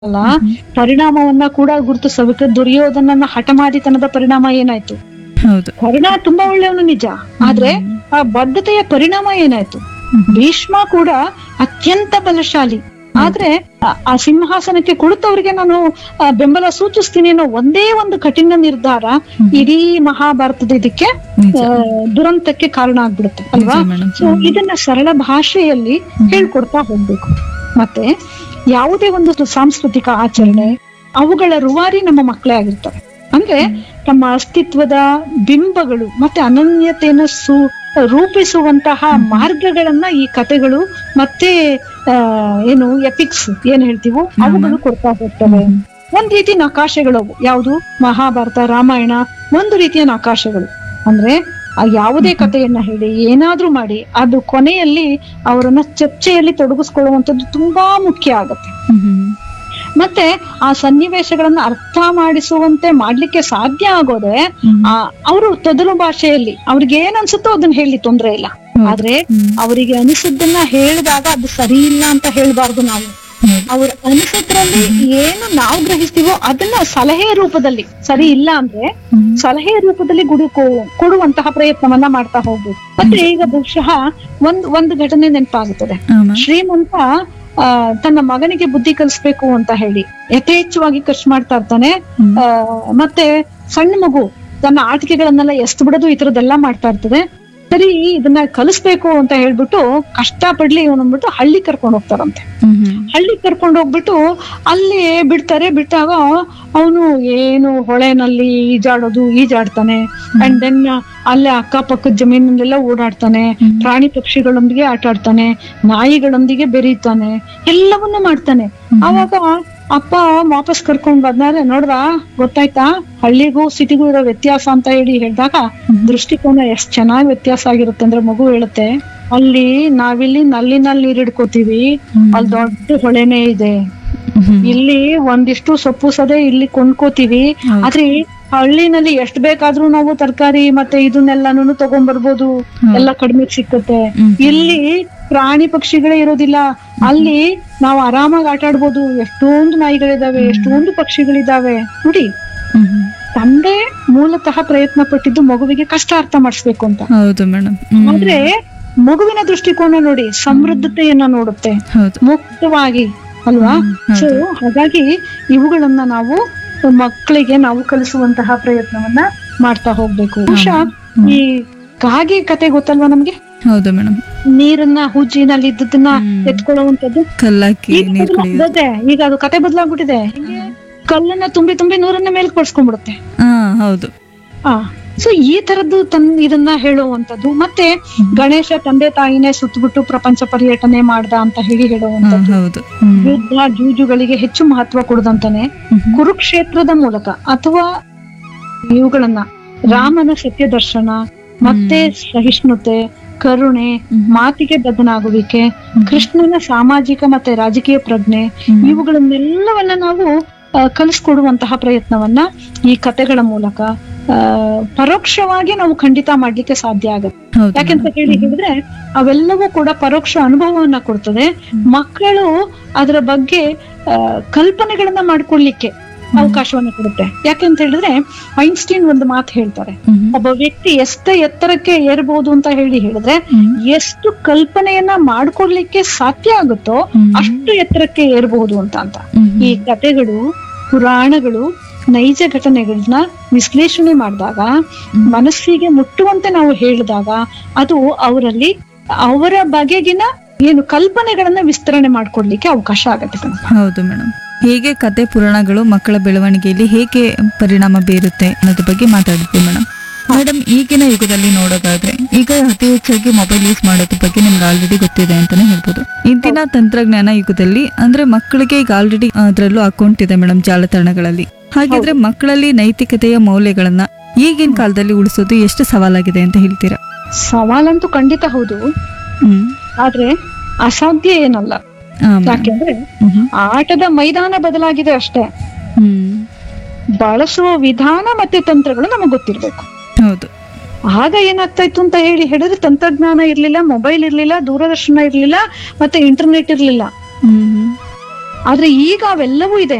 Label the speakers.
Speaker 1: ಅಲ್ಲ ಪರಿಣಾಮವನ್ನ ಕೂಡ ಗುರುತಿಸಬೇಕು ದುರ್ಯೋಧನನ ಹಠಮಾರಿತನದ ಪರಿಣಾಮ ಏನಾಯ್ತು
Speaker 2: ಹೌದು
Speaker 1: ಕರ್ಣ ತುಂಬಾ ಒಳ್ಳೆಯವನು ನಿಜ ಆದ್ರೆ ಆ ಬದ್ಧತೆಯ ಪರಿಣಾಮ ಏನಾಯ್ತು ಭೀಷ್ಮ ಕೂಡ ಅತ್ಯಂತ ಬಲಶಾಲಿ ಆದ್ರೆ ಆ- ಆ ಸಿಂಹಾಸನಕ್ಕೆ ಕುಳಿತವರಿಗೆ ನಾನು ಆ, ಬೆಂಬಲ ಸೂಚಿಸ್ತೀನಿ ಅನ್ನೋ ಒಂದೇ ಒಂದು ಕಠಿಣ ನಿರ್ಧಾರ ಇಡೀ ಮಹಾಭಾರತದ ಇದಕ್ಕೆ
Speaker 2: ನಿಜ
Speaker 1: ಆ, ದುರಂತಕ್ಕೆ ಕಾರಣ ಆಗ್ಬಿಡುತ್ತೆ ಅಲ್ವಾ
Speaker 2: ನಿಜ ಮೇಡಮ್
Speaker 1: ಸೊ ಇದನ್ನ ಸರಳ ಭಾಷೆಯಲ್ಲಿ ಹೇಳ್ಕೊಡ್ತಾ ಹೋಗ್ಬೇಕು ಮತ್ತೆ ಯಾವುದೇ ಒಂದು ಸಾಂಸ್ಕೃತಿಕ ಆಚರಣೆ ಅವುಗಳ ರೂವಾರಿ ನಮ್ಮ ಮಕ್ಕಳೇ ಆಗಿರ್ತವೆ ಅಂದ್ರೆ ತಮ್ಮ ಅಸ್ತಿತ್ವದ ಬಿಂಬಗಳು ಮತ್ತೆ ಅನನ್ಯತೆಯನ್ನು ಸು ರೂಪಿಸುವಂತಹ ಮಾರ್ಗಗಳನ್ನ ಈ ಕಥೆಗಳು ಮತ್ತೆ ಆ, ಏನು ಎಪಿಕ್ಸ್ ಏನ್ ಹೇಳ್ತೀವೋ ಅವುಗಳು ಕೊಡ್ತಾ ಹೋಗ್ತವೆ ಒಂದ್ ರೀತಿ ನಕಾಶೆಗಳು ಅವು ಯಾವುದು ಮಹಾಭಾರತ ರಾಮಾಯಣ ಒಂದು ರೀತಿಯ ನಕಾಶೆಗಳು ಅಂದ್ರೆ ಆ ಯಾವುದೇ ಕಥೆಯನ್ನ ಹೇಳಿ ಏನಾದ್ರೂ ಮಾಡಿ ಅದು ಕೊನೆಯಲ್ಲಿ ಅವರನ್ನ ಚರ್ಚೆಯಲ್ಲಿ ತೊಡಗಿಸ್ಕೊಳ್ಳುವಂಥದ್ದು ತುಂಬಾ ಮುಖ್ಯ ಆಗತ್ತೆ ಮತ್ತೆ ಆ ಸನ್ನಿವೇಶಗಳನ್ನ ಅರ್ಥ ಮಾಡಿಸುವಂತೆ ಮಾಡ್ಲಿಕ್ಕೆ ಸಾಧ್ಯ ಆಗೋದೆ ಆ ಅವರು ತೊದಲು ಭಾಷೆಯಲ್ಲಿ ಅವ್ರಿಗೆ ಏನ್ ಅನ್ಸುತ್ತೋ ಅದನ್ನ ಹೇಳಿ ತೊಂದ್ರೆ ಇಲ್ಲ ಆದ್ರೆ ಅವರಿಗೆ ಅನಿಸಿದ್ದನ್ನ ಹೇಳಿದಾಗ ಅದು ಸರಿ ಇಲ್ಲ ಅಂತ ಹೇಳ್ಬಾರ್ದು ನಾವು ಅವ್ರ ಅನಿಸಿದ್ರಲ್ಲಿ ಏನು ನಾವು ಗ್ರಹಿಸ್ತೀವೋ ಅದನ್ನ ಸಲಹೆ ರೂಪದಲ್ಲಿ ಸರಿ ಇಲ್ಲ ಅಂದ್ರೆ ಸಲಹೆ ರೂಪದಲ್ಲಿ ಗುಡಿ ಕೊ- ಕೊಡುವಂತಹ ಪ್ರಯತ್ನವನ್ನ ಮಾಡ್ತಾ ಹೋಗ್ಬೇಕು ಮತ್ತೆ ಈಗ ಬಹುಶಃ ಒಂದ್ ಒಂದು ಘಟನೆ ನೆನಪಾಗುತ್ತದೆ ಶ್ರೀಮಂತ ಆ, ತನ್ನ ಮಗನಿಗೆ ಬುದ್ಧಿ ಕಲಿಸ್ಬೇಕು ಅಂತ ಹೇಳಿ ಯಥೇಚ್ಛವಾಗಿ ಖರ್ಚು ಮಾಡ್ತಾ ಇರ್ತಾನೆ ಆ, ಮತ್ತೆ ಸಣ್ಣ ಮಗು ತನ್ನ ಆಟಿಕೆಗಳನ್ನೆಲ್ಲ ಎಸ್ತು ಬಿಡೋದು ಈ ತರದ್ದೆಲ್ಲ ಮಾಡ್ತಾ ಇರ್ತದೆ ಸರಿ ಇದನ್ನ ಕಲಿಸ್ಬೇಕು ಅಂತ ಹೇಳ್ಬಿಟ್ಟು ಕಷ್ಟ ಪಡ್ಲಿ ಇವನು ಅಂದ್ಬಿಟ್ಟು ಹಳ್ಳಿ ಕರ್ಕೊಂಡು ಹೋಗ್ತಾರಂತೆ ಹಳ್ಳಿ ಕರ್ಕೊಂಡು ಹೋಗ್ಬಿಟ್ಟು ಅಲ್ಲಿ ಬಿಡ್ತಾರೆ ಬಿಟ್ಟಾಗ ಅವನು ಏನು ಹೊಳೆನಲ್ಲಿ ಈಜಾಡೋದು ಈಜಾಡ್ತಾನೆ ಅಂಡ್ ದೆನ್ ಅಲ್ಲೇ ಅಕ್ಕಪಕ್ಕದ ಜಮೀನಲ್ಲೆಲ್ಲ ಓಡಾಡ್ತಾನೆ ಪ್ರಾಣಿ ಪಕ್ಷಿಗಳೊಂದಿಗೆ ಆಟ ಆಡ್ತಾನೆ ನಾಯಿಗಳೊಂದಿಗೆ ಬೆರೀತಾನೆ ಎಲ್ಲವನ್ನೂ ಮಾಡ್ತಾನೆ ಅವಾಗ ಅಪ್ಪ ವಾಪಸ್ ಕರ್ಕೊಂಡ್ ಬಂದಾರೆ ನೋಡ್ರ ಗೊತ್ತಾಯ್ತಾ ಹಳ್ಳಿಗೂ ಸಿಟಿಗೂ ಇರೋ ವ್ಯತ್ಯಾಸ ಅಂತ ಹೇಳಿ ಹೇಳಿದಾಗ ದೃಷ್ಟಿಕೋನ ಎಷ್ಟ್ ಚೆನ್ನಾಗಿ ವ್ಯತ್ಯಾಸ ಆಗಿರುತ್ತೆ ಅಂದ್ರೆ ಮಗು ಹೇಳುತ್ತೆ ಅಲ್ಲಿ ನಾವಿಲ್ಲಿ ನಲ್ಲಿನಲ್ಲಿ ನೀರ್ ಹಿಡ್ಕೋತೀವಿ ಅಲ್ಲಿ ದೊಡ್ಡ ಹೊಳೆನೇ ಇದೆ ಇಲ್ಲಿ ಒಂದಿಷ್ಟು ಸೊಪ್ಪು ಸದೆ ಇಲ್ಲಿ ಕೊಂಡ್ಕೋತೀವಿ
Speaker 2: ಹೌದು.
Speaker 1: ಆದ್ರೆ ಹಳ್ಳಿನಲ್ಲಿ ಎಷ್ಟ್ ಬೇಕಾದ್ರೂ ನಾವು ತರಕಾರಿ ಮತ್ತೆ ಇದನ್ನೆಲ್ಲಾನು ತಗೊಂಡ್ಬರ್ಬೋದು ಎಲ್ಲ ಕಡಿಮೆ ಸಿಕ್ಕತ್ತೆ ಇಲ್ಲಿ ಪ್ರಾಣಿ ಪಕ್ಷಿಗಳೇ ಇರೋದಿಲ್ಲ ಅಲ್ಲಿ ನಾವು ಆರಾಮಾಗಿ ಆಟ ಆಡ್ಬೋದು ಎಷ್ಟೊಂದು ನಾಯಿಗಳಿದಾವೆ ಎಷ್ಟೊಂದು ಪಕ್ಷಿಗಳಿದಾವೆ ನೋಡಿ ತಂದೆ ಮೂಲತಃ ಪ್ರಯತ್ನ ಪಟ್ಟಿದ್ದು ಮಗುವಿಗೆ ಕಷ್ಟ ಅರ್ಥ ಮಾಡಿಸ್ಬೇಕು ಅಂತ
Speaker 2: ಹೌದು ಮೇಡಮ್
Speaker 1: ಆದ್ರೆ ಮಗುವಿನ ದೃಷ್ಟಿಕೋನ ನೋಡಿ ಸಮೃದ್ಧತೆಯನ್ನ ನೋಡುತ್ತೆ
Speaker 2: ಹೌದು
Speaker 1: ಮುಕ್ತವಾಗಿ ಅಲ್ವಾ ಸೊ ಹಾಗಾಗಿ ಇವುಗಳನ್ನ ನಾವು ಮಕ್ಕಳಿಗೆ ನಾವು ಕಲಿಸುವಂತಹ ಪ್ರಯತ್ನವನ್ನ ಮಾಡ್ತಾ ಹೋಗ್ಬೇಕು ಬಹುಶಃ ಈ ಕಾಗೆ ಕತೆ ಗೊತ್ತಲ್ವಾ ನಮ್ಗೆ
Speaker 2: ಹೌದು ಮೇಡಮ್
Speaker 1: ನೀರನ್ನ ಹುಜ್ಜಿನಲ್ಲಿ ಇದ್ದದನ್ನ ಎತ್ಕೊಳ್ಳುವಂತದ್ದು
Speaker 2: ಕಲ್ಲಾಕಿ
Speaker 1: ಈಗ
Speaker 2: ನೀರ್ ಕುಡಿಯೋದು
Speaker 1: ಬದಲಾಗ್ಬಿಟ್ಟಿದೆ. ಈಗ ಅದು ಕತೆ ಬದಲಾಗ್ಬಿಟ್ಟಿದೆ ಕಲ್ಲನ್ನ ತುಂಬಿ ತುಂಬಿ ನೂರನ್ನ ಮೇಲೆ ಕೊಡ್ಸ್ಕೊಂಡ್ಬಿಡುತ್ತೆ
Speaker 2: ಹಾ ಹೌದು
Speaker 1: ಆ ಸೊ ಈ ತರದ್ದು ತನ್ ಇದನ್ನ ಹೇಳುವಂತದ್ದು ಮತ್ತೆ ಗಣೇಶ ತಂದೆ ತಾಯಿನೇ ಸುತ್ತಬಿಟ್ಟು ಪ್ರಪಂಚ ಪರ್ಯಟನೆ ಮಾಡ್ದ ಅಂತ ಹೇಳಿ
Speaker 2: ಹಾ,
Speaker 1: ಹೇಳುವಂತದ್ದು
Speaker 2: ಹೌದು ಹ್ಮ್.
Speaker 1: ಯುದ್ಧ ಜೂಜುಗಳಿಗೆ ಹೆಚ್ಚು ಮಹತ್ವ ಕೊಡದಂತಾನೆ
Speaker 2: ಹ್ಮ್.
Speaker 1: ಕುರುಕ್ಷೇತ್ರದ ಮೂಲಕ ಅಥವಾ ಇವುಗಳನ್ನ ರಾಮನ ಸತ್ಯ ದರ್ಶನ ಮತ್ತೆ ಸಹಿಷ್ಣುತೆ ಕರುಣೆ ಮಾತಿಗೆ ಬದನಾಗುವಿಕೆ ಕೃಷ್ಣನ ಸಾಮಾಜಿಕ ಮತ್ತೆ ರಾಜಕೀಯ ಪ್ರಜ್ಞೆ ಇವುಗಳನ್ನೆಲ್ಲವನ್ನ ನಾವು ಆ, ಕಲಿಸ್ಕೊಡುವಂತಹ ಪ್ರಯತ್ನವನ್ನ ಈ ಕಥೆಗಳ ಮೂಲಕ ಆ, ಪರೋಕ್ಷವಾಗಿ ನಾವು ಖಂಡಿತ ಮಾಡ್ಲಿಕ್ಕೆ ಸಾಧ್ಯ ಆಗುತ್ತೆ
Speaker 2: ಹೌದು
Speaker 1: ಯಾಕೆಂತ ಹೇಳಿ ಹೇಳಿದ್ರೆ ಅವೆಲ್ಲವೂ ಕೂಡ ಪರೋಕ್ಷ ಅನುಭವವನ್ನ ಕೊಡ್ತದೆ ಮಕ್ಕಳು ಅದರ ಬಗ್ಗೆ ಆ, ಕಲ್ಪನೆಗಳನ್ನ ಮಾಡ್ಕೊಳ್ಲಿಕ್ಕೆ ಅವಕಾಶವನ್ನ ಕೊಡುತ್ತೆ ಯಾಕೆಂತ ಹೇಳಿದ್ರೆ ಐನ್ಸ್ಟೀನ್ ಒಂದು ಮಾತು ಹೇಳ್ತಾರೆ
Speaker 2: ಹ್ಮ್.
Speaker 1: ಒಬ್ಬ ವ್ಯಕ್ತಿ ಎಷ್ಟು ಎತ್ತರಕ್ಕೆ ಏರ್ಬಹುದು ಅಂತ ಹೇಳಿ ಹೇಳಿದ್ರೆ
Speaker 2: ಹ್ಮ್.
Speaker 1: ಎಷ್ಟು ಕಲ್ಪನೆಯನ್ನ ಮಾಡ್ಕೊಳ್ಲಿಕ್ಕೆ ಸಾಧ್ಯ ಆಗುತ್ತೋ
Speaker 2: ಹ್ಮ್.
Speaker 1: ಅಷ್ಟು ಎತ್ತರಕ್ಕೆ ಏರ್ಬಹುದು ಅಂತ ಅಂತ
Speaker 2: ಹ್ಮ್.
Speaker 1: ಈ ಕಥೆಗಳು ಪುರಾಣಗಳು ನೈಜ ಘಟನೆಗಳನ್ನ ವಿಶ್ಲೇಷಣೆ ಮಾಡಿದಾಗ ಮನಸ್ಸಿಗೆ ಮುಟ್ಟುವಂತೆ ನಾವು ಹೇಳಿದಾಗ ಅದು ಅವರಲ್ಲಿ ಅವರ ಬಗೆಗಿನ ಏನು ಕಲ್ಪನೆಗಳನ್ನ ವಿಸ್ತರಣೆ ಮಾಡ್ಕೊಡ್ಲಿಕ್ಕೆ ಅವಕಾಶ ಆಗತ್ತೆ ಕಣೆ.
Speaker 2: ಹೌದು ಮೇಡಮ್ ಹೇಗೆ ಕತೆ ಪುರಾಣಗಳು ಮಕ್ಕಳ ಬೆಳವಣಿಗೆಯಲ್ಲಿ ಹೇಗೆ ಪರಿಣಾಮ ಬೀರುತ್ತೆ ಅನ್ನೋದ್ರ ಬಗ್ಗೆ ಮಾತಾಡಿದ್ವಿ ಮೇಡಮ್ ಮೇಡಮ್ ಈಗಿನ ಯುಗದಲ್ಲಿ ನೋಡೋದಾದ್ರೆ ಈಗ ಅತಿ ಹೆಚ್ಚಾಗಿ ಮೊಬೈಲ್ ಯೂಸ್ ಮಾಡೋದ್ರ ಬಗ್ಗೆ ನಿಮ್ಗೆ ಆಲ್ರೆಡಿ ಗೊತ್ತಿದೆ ಅಂತಾನೆ ಹೇಳ್ಬೋದು ಇಂದಿನ ತಂತ್ರಜ್ಞಾನ ಯುಗದಲ್ಲಿ ಅಂದ್ರೆ ಮಕ್ಕಳಿಗೆ ಈಗ ಆಲ್ರೆಡಿ ಅದರಲ್ಲೂ ಅಕೌಂಟ್ ಇದೆ ಮೇಡಮ್ ಜಾಲತಾಣಗಳಲ್ಲಿ ಹಾಗಿದ್ರೆ ಮಕ್ಕಳಲ್ಲಿ ನೈತಿಕತೆಯ ಮೌಲ್ಯಗಳನ್ನ ಈಗಿನ ಕಾಲದಲ್ಲಿ ಉಳಿಸೋದು ಎಷ್ಟು ಸವಾಲಾಗಿದೆ ಅಂತ ಹೇಳ್ತೀರಾ
Speaker 1: ಸವಾಲಂತೂ ಖಂಡಿತ ಹೌದು
Speaker 2: ಹ್ಮ್
Speaker 1: ಆದ್ರೆ ಅಸಾಧ್ಯ ಏನಲ್ಲ
Speaker 2: ಆ, madam.
Speaker 1: ಯಾಕೆಂದ್ರೆ
Speaker 2: ಹ್ಮ್.
Speaker 1: ಆಟದ ಮೈದಾನ ಬದಲಾಗಿದೆ ಅಷ್ಟೇ
Speaker 2: ಹ್ಮ್
Speaker 1: ಬಳಸುವ ವಿಧಾನ ಮತ್ತೆ ತಂತ್ರಗಳು ನಮಗೆ ಗೊತ್ತಿರ್ಬೇಕು
Speaker 2: ಹೌದು
Speaker 1: ಆಗ ಏನಾಗ್ತಾ ಇತ್ತು ಅಂತ ಹೇಳಿ ಹೇಳಿದ್ರೆ ತಂತ್ರಜ್ಞಾನ ಇರ್ಲಿಲ್ಲ ಮೊಬೈಲ್ ಇರ್ಲಿಲ್ಲ ದೂರದರ್ಶನ ಇರ್ಲಿಲ್ಲ ಮತ್ತೆ ಇಂಟರ್ನೆಟ್ ಇರ್ಲಿಲ್ಲ
Speaker 2: ಹ್ಮ್
Speaker 1: ಆದ್ರೆ ಈಗ ಅವೆಲ್ಲವೂ ಇದೆ